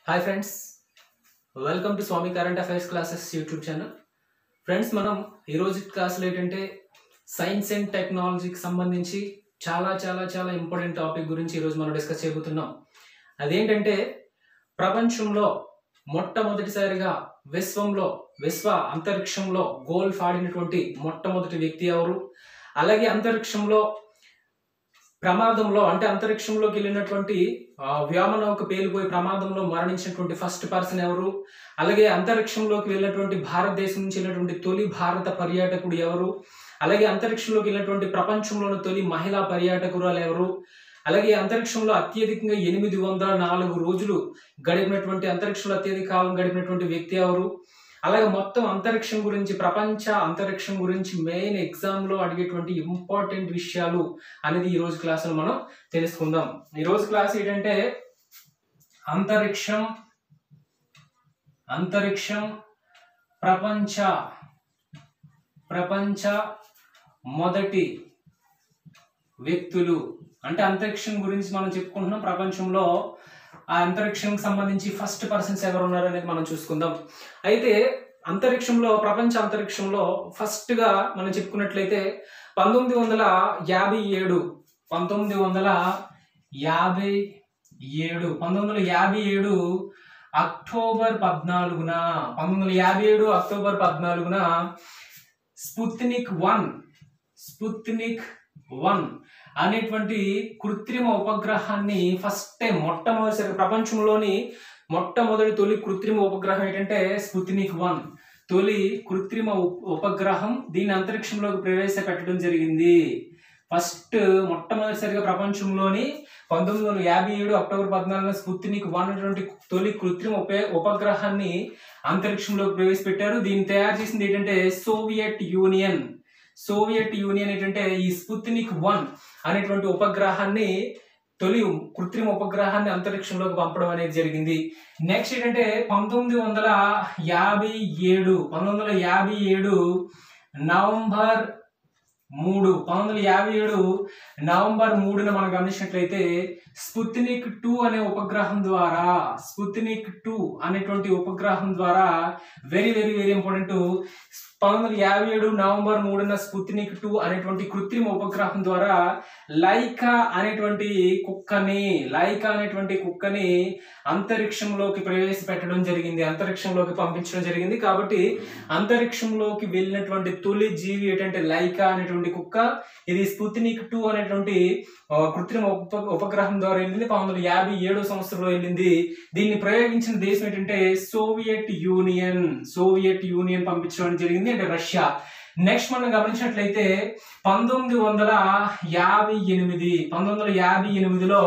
hi friends welcome to Swami current affairs classes YouTube channel friends మనం ఈరోజు క్లాసులో ఏంటంటే సైన్స్ అండ్ టెక్నాలజీకి సంబంధించి చాలా చాలా చాలా ఇంపార్టెంట్ టాపిక్ గురించి ఈరోజు మనం డిస్కస్ చేయబోతున్నాం అదేంటంటే ప్రపంచంలో మొట్టమొదటిసారిగా విశ్వంలో విశ్వ అంతరిక్షంలో గోల్ఫ్ ఆడినటువంటి మొట్టమొదటి వ్యక్తి ఎవరు అలాగే అంతరిక్షంలో ప్రమాదంలో అంటే అంతరిక్షంలోకి వెళ్ళినటువంటి ఆ, వ్యోమనౌక పేలిపోయి ప్రమాదంలో మరణించినటువంటి ఫస్ట్ పర్సన్ ఎవరు అలాగే అంతరిక్షంలోకి వెళ్ళినటువంటి భారతదేశం నుంచి వెళ్ళినటువంటి తొలి భారత పర్యాటకుడు ఎవరు అలాగే అంతరిక్షంలోకి వెళ్ళినటువంటి ప్రపంచంలోని తొలి మహిళా పర్యాటకురాలు ఎవరు అలాగే అంతరిక్షంలో అత్యధికంగా ఎనిమిది వందల నాలుగు రోజులు గడిపినటువంటి అంతరిక్షంలో అత్యధిక కాలం గడిపినటువంటి వ్యక్తి ఎవరు అలాగే మొత్తం అంతరిక్షం గురించి ప్రపంచ అంతరిక్షం గురించి మెయిన్ ఎగ్జామ్లో అడిగేటువంటి ఇంపార్టెంట్ విషయాలు అనేది ఈ రోజు క్లాసులో మనం తెలుసుకుందాం ఈ రోజు క్లాస్ ఏంటంటే అంతరిక్షం అంతరిక్షం ప్రపంచ ప్రపంచ మొదటి వ్యక్తులు అంటే అంతరిక్షం గురించి మనం చెప్పుకుంటున్నాం ప్రపంచంలో ఆ అంతరిక్షంకి సంబంధించి ఫస్ట్ పర్సన్స్ ఎవరు ఉన్నారు అనేది మనం చూసుకుందాం అయితే అంతరిక్షంలో ప్రపంచ అంతరిక్షంలో ఫస్ట్ గా మనం చెప్పుకున్నట్లయితే పంతొమ్మిది వందల యాభై ఏడు పంతొమ్మిది వందల యాభై ఏడు పంతొమ్మిది వందల యాభై ఏడు అక్టోబర్ పద్నాలుగున పంతొమ్మిది వందల యాభై ఏడు అక్టోబర్ పద్నాలుగున స్పుత్నిక్ వన్ స్పుత్నిక్ వన్ అనేటువంటి కృత్రిమ ఉపగ్రహాన్ని ఫస్ట్ టైం మొట్టమొదటిసారి ప్రపంచంలోని మొట్టమొదటి తొలి కృత్రిమ ఉపగ్రహం ఏంటంటే స్పుత్నిక్ వన్ తొలి కృత్రిమ ఉప్- ఉపగ్రహం దీన్ని అంతరిక్షంలోకి ప్రవేశపెట్టడం జరిగింది ఫస్ట్ మొట్టమొదటిసారిగా ప్రపంచంలోని పంతొమ్మిది వందల యాభై ఏడు అక్టోబర్ పద్నాలుగున స్పుత్నిక్ వన్ అనేటువంటి తొలి కృత్రిమ ఉప ఉపగ్రహాన్ని అంతరిక్షంలోకి ప్రవేశపెట్టారు దీన్ని తయారు చేసింది ఏంటంటే సోవియట్ యూనియన్ సోవియట్ యూనియన్ ఏంటంటే ఈ స్పుత్నిక్ వన్ అనేటువంటి ఉపగ్రహాన్ని తొలి కృత్రిమ ఉపగ్రహాన్ని అంతరిక్షంలోకి పంపడం అనేది జరిగింది నెక్స్ట్ ఏంటంటే పంతొమ్మిది వందల యాభై ఏడు పంతొమ్మిది వందల యాభై ఏడు నవంబర్ మూడు పంతొమ్మిది వందల యాభై ఏడు నవంబర్ మూడున మనం గమనించినట్లయితే స్పుత్నిక్ టూ అనే ఉపగ్రహం ద్వారా స్పుత్నిక్ టూ అనేటువంటి ఉపగ్రహం ద్వారా వెరీ వెరీ వెరీ ఇంపార్టెంట్ పంతొమ్మిది వందల యాభై ఏడు నవంబర్ మూడున స్పుత్నిక్ టూ అనేటువంటి కృత్రిమ ఉపగ్రహం ద్వారా లైకా అనేటువంటి కుక్కని లైకా అనేటువంటి కుక్కని అంతరిక్షంలోకి ప్రవేశపెట్టడం జరిగింది అంతరిక్షంలోకి పంపించడం జరిగింది కాబట్టి అంతరిక్షంలోకి వెళ్ళినటువంటి తొలి జీవి ఏంటంటే లైకా అనేటువంటి కుక్క ఇది స్పుత్నిక్ టూ అనేటువంటి ఆ, కృత్రిమ ఉప ఉపగ్రహం ద్వారా వెళ్ళింది పంతొమ్మిది వందల యాభై ఏడో సంవత్సరంలో వెళ్ళింది దీన్ని ప్రయోగించిన దేశం ఏంటంటే సోవియట్ యూనియన్ సోవియట్ యూనియన్ పంపించడం జరిగింది అంటే రష్యా నెక్స్ట్ మనం గమనించినట్లయితే పంతొమ్మిది వందల యాభై ఎనిమిది పంతొమ్మిది వందల యాభై ఎనిమిదిలో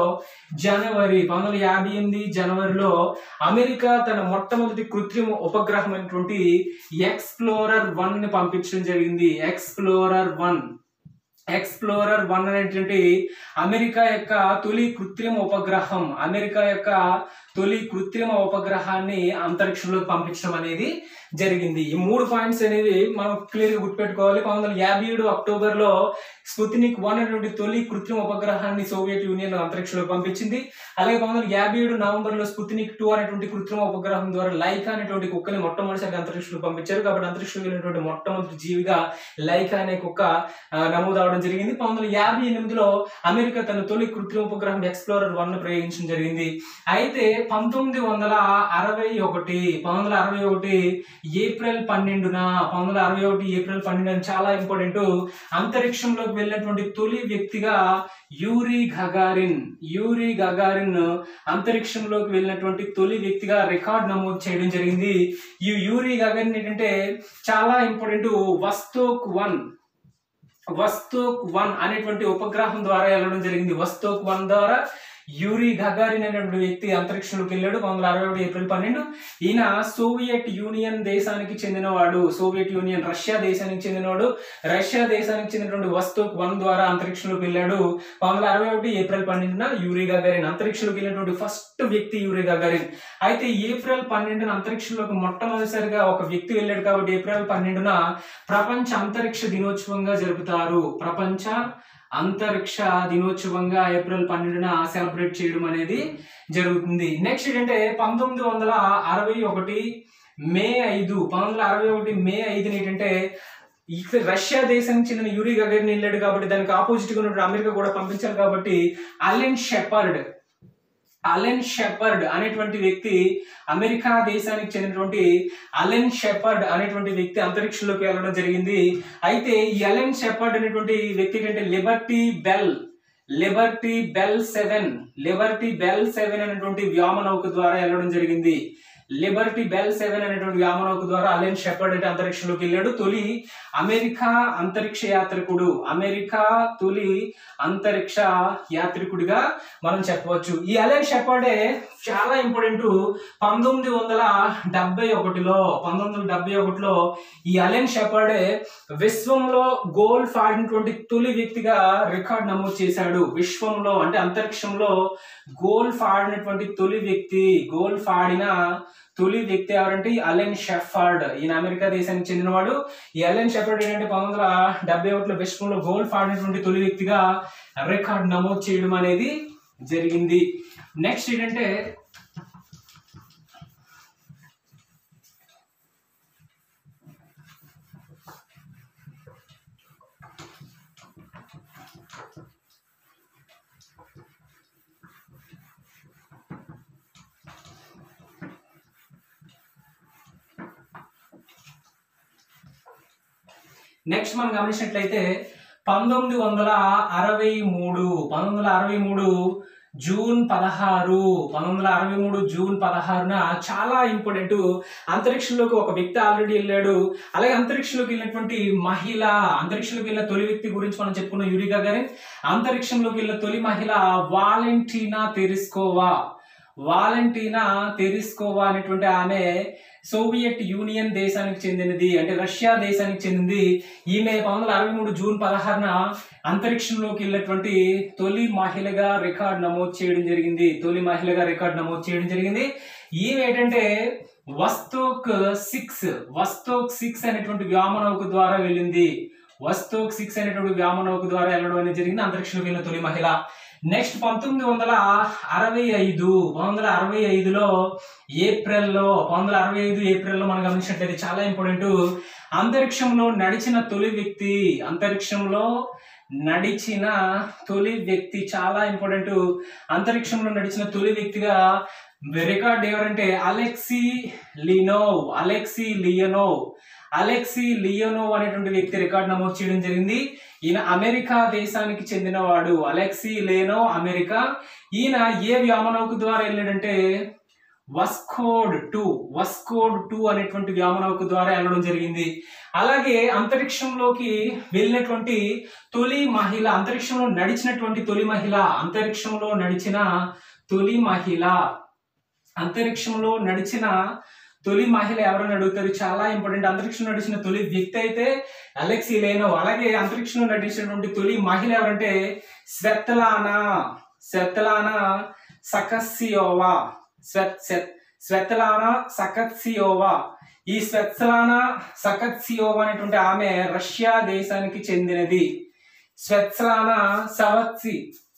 జనవరి పంతొమ్మిది వందల యాభై ఎనిమిది జనవరిలో అమెరికా తన మొట్టమొదటి కృత్రిమ ఉపగ్రహం అయినటువంటి ఎక్స్ప్లోరర్ వన్ ని పంపించడం జరిగింది ఎక్స్ప్లోరర్ వన్ ఎక్స్ప్లోరర్ వన్ అనేటువంటి అమెరికా యొక్క తొలి కృత్రిమ ఉపగ్రహం అమెరికా యొక్క తొలి కృత్రిమ ఉపగ్రహాన్ని అంతరిక్షంలోకి పంపించడం అనేది జరిగింది ఈ మూడు పాయింట్స్ అనేవి మనం క్లియర్ గా గుర్తుపెట్టుకోవాలి పంతొమ్మిది వందల యాభై ఏడు అక్టోబర్ లో స్పుత్నిక్ వన్ అనేటువంటి తొలి కృత్రిమ ఉపగ్రహాన్ని సోవియట్ యూనియన్ అంతరిక్షంలోకి పంపించింది అలాగే పంతొమ్మిది వందల యాభై ఏడు నవంబర్ లో స్పుత్నిక్ టూ అనేటువంటి కృత్రిమ ఉపగ్రహం ద్వారా లైకా అనేటువంటి కుక్కని మొట్టమొదటిసారి అంతరిక్షంలోకి పంపించారు కాబట్టి అంతరిక్షంలో వెళ్ళినటువంటి మొట్టమొదటి జీవిగా లైకా అనే కుక్క ఆ, నమోదు అవడం జరిగింది పంతొమ్మిది వందల యాభై ఎనిమిదిలో అమెరికా తన తొలి కృత్రిమ ఉపగ్రహం ఎక్స్ప్లోరర్ వన్ ను ప్రయోగించడం జరిగింది అయితే పంతొమ్మిది వందల అరవై ఒకటి పంతొమ్మిది వందల అరవై ఒకటి ఏప్రిల్ పన్నెండున పంతొమ్మిది వందల అరవై ఒకటి ఏప్రిల్ పన్నెండు చాలా ఇంపార్టెంట్ అంతరిక్షంలోకి వెళ్ళినటువంటి తొలి వ్యక్తిగా యూరి గగారిన్ యూరి గగారిన్ అంతరిక్షంలోకి వెళ్ళినటువంటి తొలి వ్యక్తిగా రికార్డ్ నమోదు చేయడం జరిగింది ఈ యూరి గగారిన్ ఏంటంటే చాలా important Vostok one Vostok one అనేటువంటి ఉపగ్రహం ద్వారా వెళ్ళడం జరిగింది వస్తోక్ వన్ ద్వారా యూరి గగారిన్ అనేటువంటి వ్యక్తి అంతరిక్షంలోకి వెళ్ళాడు పంతొమ్మిది వందల అరవై ఒకటి ఏప్రిల్ పన్నెండు ఈయన సోవియట్ యూనియన్ దేశానికి చెందినవాడు సోవియట్ యూనియన్ రష్యా దేశానికి చెందినవాడు రష్యా దేశానికి చెందినటువంటి వస్తోక్ వన్ ద్వారా అంతరిక్షంలోకి వెళ్ళాడు పంతొమ్మిది వందల అరవై ఒకటి ఏప్రిల్ పన్నెండున యూరి గగారిన్ అంతరిక్షంలోకి వెళ్ళినటువంటి ఫస్ట్ వ్యక్తి యూరి గగారిన్ అయితే ఏప్రిల్ పన్నెండున అంతరిక్షంలోకి మొట్టమొదటిసారిగా ఒక వ్యక్తి వెళ్ళాడు కాబట్టి ఏప్రిల్ పన్నెండున ప్రపంచ అంతరిక్ష దినోత్సవంగా జరుపుతారు ప్రపంచ అంతరిక్ష దినోత్సవంగా ఏప్రిల్ పన్నెండున సెలబ్రేట్ చేయడం అనేది జరుగుతుంది నెక్స్ట్ ఏంటంటే పంతొమ్మిది వందల అరవై ఒకటి మే ఐదు పంతొమ్మిది వందల అరవై ఒకటి మే ఐదున ఏంటంటే ఇక్కడ రష్యా దేశానికి చెందిన యూరి గగరిన్ వెళ్ళాడు కాబట్టి దానికి ఆపోజిట్ గా ఉన్నటువంటి అమెరికా కూడా పంపించాలి కాబట్టి అలెన్ షెపర్డ్ అలెన్ షెపర్డ్ అనేటువంటి వ్యక్తి అమెరికా దేశానికి చెందినటువంటి అలెన్ షెపర్డ్ అనేటువంటి వ్యక్తి అంతరిక్షంలోకి వెళ్ళడం జరిగింది అయితే ఈ అలెన్ షెపర్డ్ అనేటువంటి వ్యక్తి ఏంటంటే Liberty Bell Liberty Bell seven Liberty Bell seven అనేటువంటి వ్యోమనౌక ద్వారా వెళ్ళడం జరిగింది లిబర్టీ బెల్ సెవెన్ అనేటువంటి వ్యోమనౌక ద్వారా అలెన్ షెపర్డ్ అంటే అంతరిక్షంలోకి వెళ్ళాడు తొలి అమెరికా అంతరిక్ష యాత్రికుడు అమెరికా తొలి అంతరిక్ష యాత్రికుడిగా మనం చెప్పవచ్చు ఈ అలెన్ షెపర్డే చాలా ఇంపార్టెంట్ పంతొమ్మిది వందల డెబ్బై ఒకటిలో పంతొమ్మిది వందల డెబ్బై ఒకటిలో ఈ అలెన్ షెపర్డే విశ్వంలో గోల్డ్ ఆడినటువంటి తొలి వ్యక్తిగా రికార్డ్ నమోదు చేశాడు విశ్వంలో అంటే అంతరిక్షంలో గోల్ఫ్ ఆడినటువంటి తొలి వ్యక్తి గోల్ఫ్ ఆడిన తొలి వ్యక్తి ఎవరంటే ఈ అలెన్ షెఫర్డ్ ఈయన అమెరికా దేశానికి చెందినవాడు ఈ అలెన్ షెఫర్డ్ ఏంటంటే పంతొమ్మిది వందల డెబ్బై ఒకటిలో విశ్వంలో గోల్ఫ్ ఆడినటువంటి తొలి వ్యక్తిగా రికార్డ్ నమోదు చేయడం అనేది జరిగింది నెక్స్ట్ ఏంటంటే నెక్స్ట్ మనం గమనించినట్లయితే పంతొమ్మిది వందల అరవై మూడు పంతొమ్మిది వందల అరవై మూడు జూన్ పదహారు పంతొమ్మిది వందల అరవై మూడు జూన్ పదహారున చాలా ఇంపార్టెంట్ అంతరిక్షంలోకి ఒక వ్యక్తి ఆల్రెడీ వెళ్ళాడు అలాగే అంతరిక్షంలోకి వెళ్ళినటువంటి మహిళ అంతరిక్షంలోకి వెళ్ళిన తొలి వ్యక్తి గురించి మనం చెప్పుకున్న యూరిగా గారి అంతరిక్షంలోకి వెళ్ళిన తొలి మహిళ వాలెంటీనా తెరిస్కోవా వాలెంటీనా తెరిస్కోవా అనేటువంటి ఆమె సోవియట్ యూనియన్ దేశానికి చెందినది అంటే రష్యా దేశానికి చెందింది ఈమె పంతొమ్మిది వందల అరవై మూడు జూన్ పదహారున అంతరిక్షంలోకి వెళ్ళినటువంటి తొలి మహిళగా రికార్డ్ నమోదు చేయడం జరిగింది తొలి మహిళగా రికార్డ్ నమోదు చేయడం జరిగింది ఈమె ఏంటంటే వస్తోక్ సిక్స్ వస్తోక్ సిక్స్ అనేటువంటి వ్యోమనౌక ద్వారా వెళ్ళింది వస్తోక్ సిక్స్ అనేటువంటి వ్యోమనౌక ద్వారా వెళ్ళడం అనేది జరిగింది అంతరిక్షంలోకి వెళ్ళిన తొలి మహిళ నెక్స్ట్ పంతొమ్మిది వందల అరవై ఐదు పంతొమ్మిది వందల అరవై ఐదులో ఏప్రిల్లో పంతొమ్మిది వందల అరవై ఐదు ఏప్రిల్లో మనం గమనించినట్లయితే చాలా ఇంపార్టెంట్ అంతరిక్షంలో నడిచిన తొలి వ్యక్తి అంతరిక్షంలో నడిచిన తొలి వ్యక్తి చాలా ఇంపార్టెంట్ అంతరిక్షంలో నడిచిన తొలి వ్యక్తిగా రికార్డ్ ఎవరంటే Alexei Leonov Alexei Leonov Alexei Leonov అనేటువంటి వ్యక్తి రికార్డ్ నమోదు చేయడం జరిగింది ఈయన అమెరికా దేశానికి చెందినవాడు అలెక్సీ లేనో అమెరికా ఈయన ఏ వ్యోమనౌక ద్వారా వెళ్ళాడంటే వస్కోడ్ టూ వస్కోడ్ టూ అనేటువంటి వ్యోమనౌక ద్వారా వెళ్ళడం జరిగింది అలాగే అంతరిక్షంలోకి వెళ్ళినటువంటి తొలి మహిళ అంతరిక్షంలో నడిచినటువంటి తొలి మహిళ అంతరిక్షంలో నడిచిన తొలి మహిళ అంతరిక్షంలో నడిచిన తొలి మహిళ ఎవరైనా అడుగుతారు చాలా ఇంపార్టెంట్ అంతరిక్షంలో నడిచిన తొలి వ్యక్తి అయితే అలెక్సీ లేనో అలాగే అంతరిక్షంలో నడిచినటువంటి తొలి మహిళ ఎవరంటే Svetlana Svetlana Savitskaya Svet Svet- Svetlana Savitskaya ఈ స్వెత్లానా సకత్సియోవా అనేటువంటి ఆమె రష్యా దేశానికి చెందినది స్వెత్లానా సవత్సి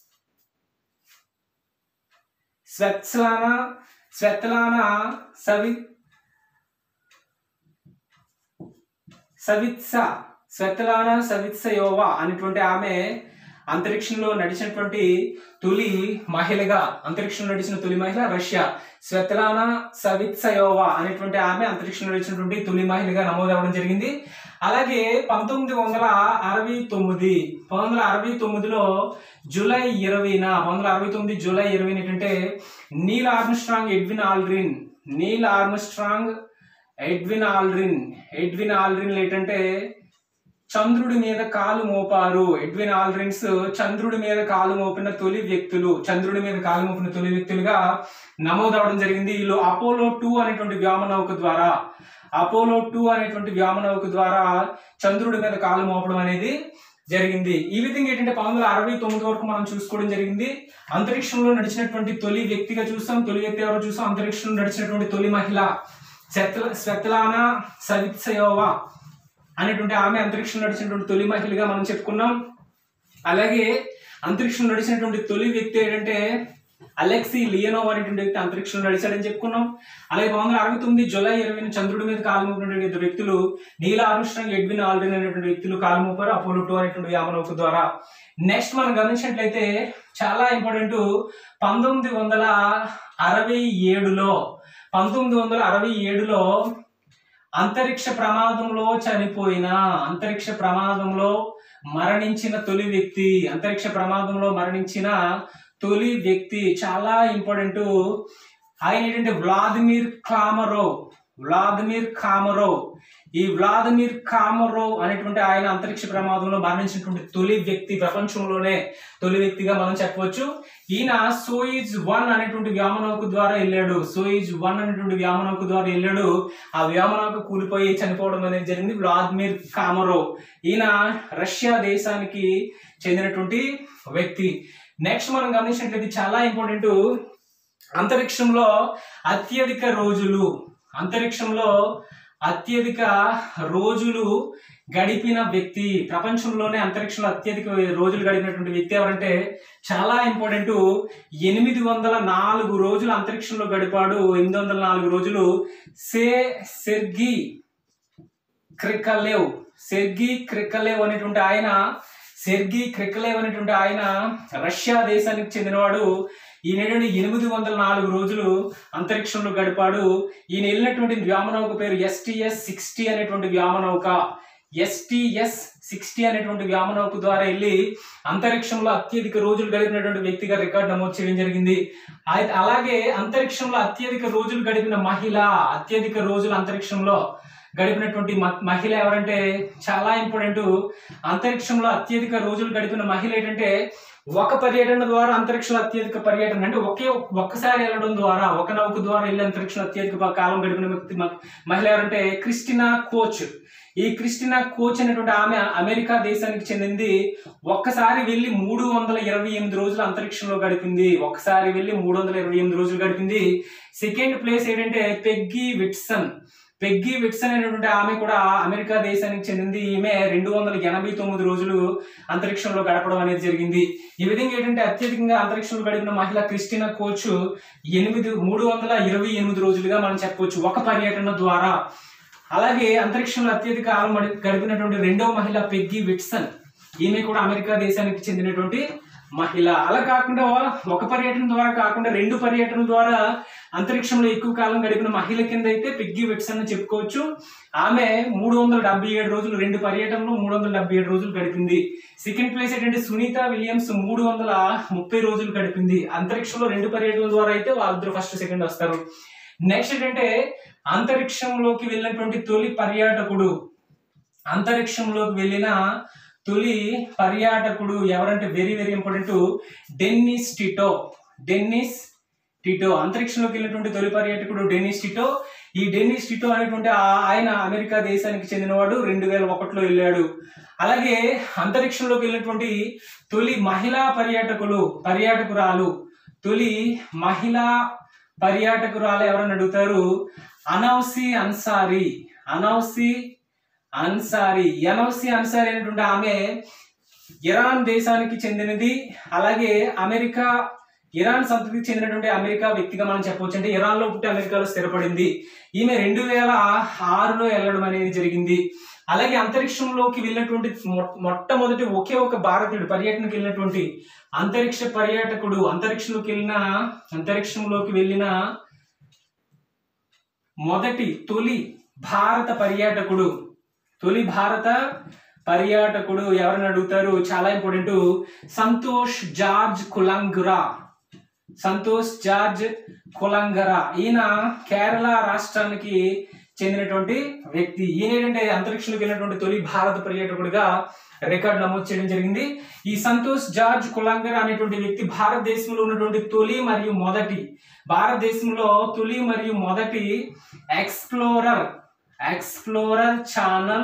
స్వెత్లానా స్వెత్లానా సవి సవిత్స స్వెత్లానా సవిత్సయోవా అనేటువంటి ఆమె అంతరిక్షంలో నడిచినటువంటి తొలి మహిళగా అంతరిక్షంలో నడిచిన తొలి మహిళ రష్యా స్వెత్లానా సవిత్సయోవా అనేటువంటి ఆమె అంతరిక్షంలో నడిచినటువంటి తొలి మహిళగా నమోదవడం జరిగింది అలాగే పంతొమ్మిది వందల అరవై తొమ్మిది పంతొమ్మిది వందల అరవై తొమ్మిదిలో జూలై ఇరవైన పంతొమ్మిది వందల అరవై తొమ్మిది జూలై ఇరవై ఏంటంటే Neil Armstrong Edwin Aldrin Neil Armstrong Edwin Aldrin Edwin Aldrin ఏంటంటే చంద్రుడి మీద కాలు మోపారు ఎడ్విన్ ఆల్డ్రిన్స్ చంద్రుడి మీద కాలు మోపిన తొలి వ్యక్తులు చంద్రుడి మీద కాలు మోపిన తొలి వ్యక్తులుగా నమోదవడం జరిగింది వీళ్ళు అపోలో టూ అనేటువంటి వ్యోమనౌక ద్వారా అపోలో టూ అనేటువంటి వ్యోమనౌక ద్వారా చంద్రుడి మీద కాలు మోపడం అనేది జరిగింది ఈ విధంగా ఏంటంటే పంతొమ్మిది వందల అరవై తొమ్మిది వరకు మనం చూసుకోవడం జరిగింది అంతరిక్షంలో నడిచినటువంటి తొలి వ్యక్తిగా చూసాం తొలి వ్యక్తి ఎవరో చూసాం అంతరిక్షంలో నడిచినటువంటి తొలి మహిళ స్వెత్ల స్వెత్లానా సవిత్సయోవా అనేటువంటి ఆమె అంతరిక్షంలో నడిచినటువంటి తొలి మహిళగా మనం చెప్పుకున్నాం అలాగే అంతరిక్షం నడిచినటువంటి తొలి వ్యక్తి ఏంటంటే అలెక్సీ లియనో అనేటువంటి వ్యక్తి అంతరిక్షంలో నడిచాడని చెప్పుకున్నాం అలాగే పంతొమ్మిది వందల అరవై తొమ్మిది జూలై ఇరవై చంద్రుడి మీద కాలు మోపినటువంటి ఇద్దరు వ్యక్తులు నీల ఆర్మ్స్ట్రాంగ్ ఎడ్విన్ ఆల్డ్రిన్ అనేటువంటి వ్యక్తులు కాలు మోపారు అపోలో టూ అనేటువంటి వ్యామనౌక ద్వారా నెక్స్ట్ మనం గమనించినట్లయితే చాలా ఇంపార్టెంట్ పంతొమ్మిది వందల అరవై ఏడులో పంతొమ్మిది వందల అరవై ఏడులో అంతరిక్ష ప్రమాదంలో చనిపోయిన అంతరిక్ష ప్రమాదంలో మరణించిన తొలి వ్యక్తి అంతరిక్ష ప్రమాదంలో మరణించిన తొలి వ్యక్తి చాలా ఇంపార్టెంట్ ఆయన ఏంటంటే వ్లాదిమిర్ కామరో వ్లాదిమిర్ కామరో ఈ వ్లాదిమిర్ కామరో అనేటువంటి ఆయన అంతరిక్ష ప్రమాదంలో మరణించినటువంటి తొలి వ్యక్తి ప్రపంచంలోనే తొలి వ్యక్తిగా మనం చెప్పవచ్చు ఈయన సోయిజ్ వన్ అనేటువంటి వ్యామనౌక ద్వారా వెళ్ళాడు సోయిజ్ వన్ అనేటువంటి వ్యామనౌక ద్వారా వెళ్ళాడు ఆ వ్యామనౌక కూలిపోయి చనిపోవడం అనేది జరిగింది వ్లాదిమిర్ కామరో ఈయన రష్యా దేశానికి చెందినటువంటి వ్యక్తి నెక్స్ట్ మనం గమనించినట్లయితే చాలా ఇంపార్టెంట్ అంతరిక్షంలో అత్యధిక రోజులు అంతరిక్షంలో అత్యధిక రోజులు గడిపిన వ్యక్తి ప్రపంచంలోనే అంతరిక్షంలో అత్యధిక రోజులు గడిపినటువంటి వ్యక్తి ఎవరంటే చాలా ఇంపార్టెంట్ ఎనిమిది వందల నాలుగు రోజులు అంతరిక్షంలో గడిపాడు ఎనిమిది వందల నాలుగు రోజులు సే సెర్గి క్రికలేవ్ సెర్గి క్రికలేవ్ అనేటువంటి ఆయన సెర్గి క్రికలేవ్ అనేటువంటి ఆయన రష్యా దేశానికి చెందినవాడు ఈయన ఎనిమిది వందల నాలుగు రోజులు అంతరిక్షంలో గడిపాడు ఈయన వెళ్ళినటువంటి వ్యామనౌక పేరు ఎస్టిఎస్ సిక్స్టీ అనేటువంటి వ్యామనౌక ఎస్టిఎస్ సిక్స్టీ అనేటువంటి వ్యామనౌక ద్వారా వెళ్ళి అంతరిక్షంలో అత్యధిక రోజులు గడిపినటువంటి వ్యక్తిగా రికార్డు నమోదు చేయడం జరిగింది అయితే అలాగే అంతరిక్షంలో అత్యధిక రోజులు గడిపిన మహిళ అత్యధిక రోజులు అంతరిక్షంలో గడిపినటువంటి మ- మహిళ ఎవరంటే చాలా ఇంపార్టెంట్ అంతరిక్షంలో అత్యధిక రోజులు గడిపిన మహిళ ఏంటంటే ఒక పర్యటన ద్వారా అంతరిక్షంలో అత్యధిక పర్యటన అంటే ఒకే ఒక్కసారి వెళ్ళడం ద్వారా ఒక నౌక ద్వారా వెళ్ళి అంతరిక్షంలో అత్యధిక ప- కాలం గడిపిన వ్యక్తి మ- మహిళ ఎవరంటే క్రిస్టినా కోచ్ ఈ క్రిస్టినా కోచ్ అనేటువంటి ఆమె అమెరికా దేశానికి చెందింది ఒక్కసారి వెళ్ళి మూడు వందల ఇరవై ఎనిమిది రోజులు అంతరిక్షంలో గడిపింది ఒక్కసారి వెళ్ళి మూడు వందల ఇరవై ఎనిమిది రోజులు గడిపింది సెకండ్ ప్లేస్ ఏంటంటే పెగ్గీ విట్సన్ పెగ్గీ విట్సన్ అనేటువంటి ఆమె కూడా అమెరికా దేశానికి చెందింది ఈమె రెండు వందల ఎనభై తొమ్మిది రోజులు అంతరిక్షంలో గడపడం అనేది జరిగింది ఈ విధంగా ఏంటంటే అత్యధికంగా అంతరిక్షంలో గడిపిన మహిళ క్రిస్టినా కోచ్ ఎనిమిది మూడు వందల ఇరవై ఎనిమిది రోజులుగా మనం చెప్పవచ్చు ఒక పర్యటన ద్వారా అలాగే అంతరిక్షంలో అత్యధిక కాలం గడి- గడిపినటువంటి రెండవ మహిళ పెగ్గీ విట్సన్ ఈమె కూడా అమెరికా దేశానికి చెందినటువంటి మహిళ అలా కాకుండా ఒక పర్యటన ద్వారా కాకుండా రెండు పర్యటనల ద్వారా అంతరిక్షంలో ఎక్కువ కాలం గడిపిన మహిళ కింద అయితే పెగ్గి విట్సన్ అని చెప్పుకోవచ్చు ఆమె మూడు వందల డెబ్బై ఏడు రోజులు రెండు పర్యటనలు మూడు వందల డెబ్బై ఏడు రోజులు గడిపింది సెకండ్ ప్లేస్ ఏంటంటే సునీత విలియమ్స్ మూడు వందల ముప్పై రోజులు గడిపింది అంతరిక్షంలో రెండు పర్యటనల ద్వారా అయితే వాళ్ళిద్దరు ఫస్ట్ సెకండ్ వస్తారు నెక్స్ట్ ఏంటంటే అంతరిక్షంలోకి వెళ్ళినటువంటి తొలి పర్యాటకుడు అంతరిక్షంలోకి వెళ్ళిన తొలి పర్యాటకుడు ఎవరంటే very very important Dennis Tito Dennis Tito అంతరిక్షంలోకి వెళ్ళినటువంటి తొలి పర్యాటకుడు డెన్నిస్ టిటో ఈ డెన్నిస్ టిటో అనేటువంటి ఆ- ఆయన అమెరికా దేశానికి చెందినవాడు రెండు వేల ఒకటిలో వెళ్ళాడు అలాగే అంతరిక్షంలోకి వెళ్ళినటువంటి తొలి మహిళా పర్యాటకులు పర్యాటకురాలు తొలి మహిళా పర్యాటకురాలు ఎవరని అడుగుతారు అనౌసి అన్సారీ అనౌసి అన్సారీ అనౌసి అన్సారీ అనేటువంటి ఆమె ఇరాన్ దేశానికి చెందినది అలాగే అమెరికా ఇరాన్ సంతతికి చెందినటువంటి అమెరికా వ్యక్తిగా మనం చెప్పవచ్చు అంటే ఇరాన్ లో పుట్టి అమెరికాలో స్థిరపడింది ఈమె రెండు వేల ఆరులో వెళ్ళడం అనేది జరిగింది అలాగే అంతరిక్షంలోకి వెళ్ళినటువంటి మొ- మొట్టమొదటి ఒకే ఒక భారతీయుడు పర్యటనకి వెళ్ళినటువంటి అంతరిక్ష పర్యాటకుడు అంతరిక్షంలోకి వెళ్ళిన అంతరిక్షంలోకి వెళ్ళిన మొదటి తొలి భారత పర్యాటకుడు తొలి భారత పర్యాటకుడు ఎవరిని అడుగుతారు చాలా ఇంపార్టెంట్ సంతోష్ జార్జ్ కులంగురా సంతోష్ జార్జ్ కులంగరా ఈయన కేరళ రాష్ట్రానికి చెందినటువంటి వ్యక్తి ఈయన ఏంటంటే అంతరిక్షంలోకి వెళ్ళినటువంటి తొలి భారత పర్యాటకుడిగా రికార్డు నమోదు చేయడం జరిగింది ఈ సంతోష్ జార్జ్ కులంగర్ అనేటువంటి వ్యక్తి భారతదేశంలో ఉన్నటువంటి తొలి మరియు మొదటి భారతదేశంలో తొలి మరియు మొదటి explorer explorer channel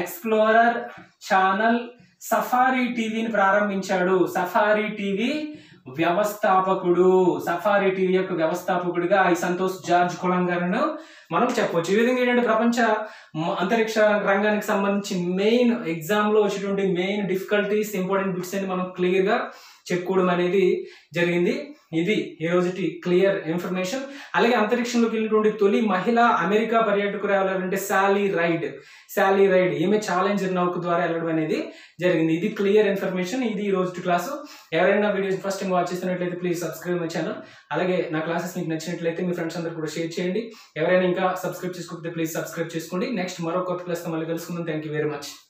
explorer channel Safari టీవీని ప్రారంభించాడు సఫారీ టీవీ వ్యవస్థాపకుడు సఫారీ టీవీ యొక్క వ్యవస్థాపకుడిగా ఈ సంతోష్ జార్జ్ కులంగారను మనం చెప్పవచ్చు ఈ విధంగా ఏంటంటే ప్రపంచ మ- అంతరిక్ష రంగానికి సంబంధించి మెయిన్ ఎగ్జామ్ లో వచ్చేటువంటి మెయిన్ డిఫికల్టీస్ ఇంపార్టెంట్ బిట్స్ అని మనం క్లియర్ గా చెప్పుకోవడం అనేది జరిగింది ఇది ఈ రోజుటి క్లియర్ ఇన్ఫర్మేషన్ అలాగే అంతరిక్షంలోకి వెళ్ళినటువంటి తొలి మహిళ అమెరికా పర్యాటకురాలు ఎవరంటే శాలీ రైడ్ శాలీ రైడ్ ఈమె ఛాలెంజర్ నౌక ద్వారా వెళ్ళడం అనేది జరిగింది ఇది క్లియర్ ఇన్ఫర్మేషన్ ఇది ఈ రోజు క్లాసు ఎవరైనా వీడియోస్ ఫస్ట్ టైం వాచ్ చేస్తున్నట్లయితే ప్లీజ్ సబ్స్క్రైబ్ మై ఛానల్ అలాగే నా క్లాసెస్ మీకు నచ్చినట్లయితే మీ ఫ్రెండ్స్ అందరూ కూడా షేర్ చేయండి ఎవరైనా ఇంకా సబ్స్క్రైబ్ చేసుకోకపోతే ప్లీజ్ సబ్స్క్రైబ్ చేసుకోండి నెక్స్ట్ మరో కొత్త క్లాస్తో మళ్ళీ కలుసుకుందాం థ్యాంక్ యూ వెరీ మచ్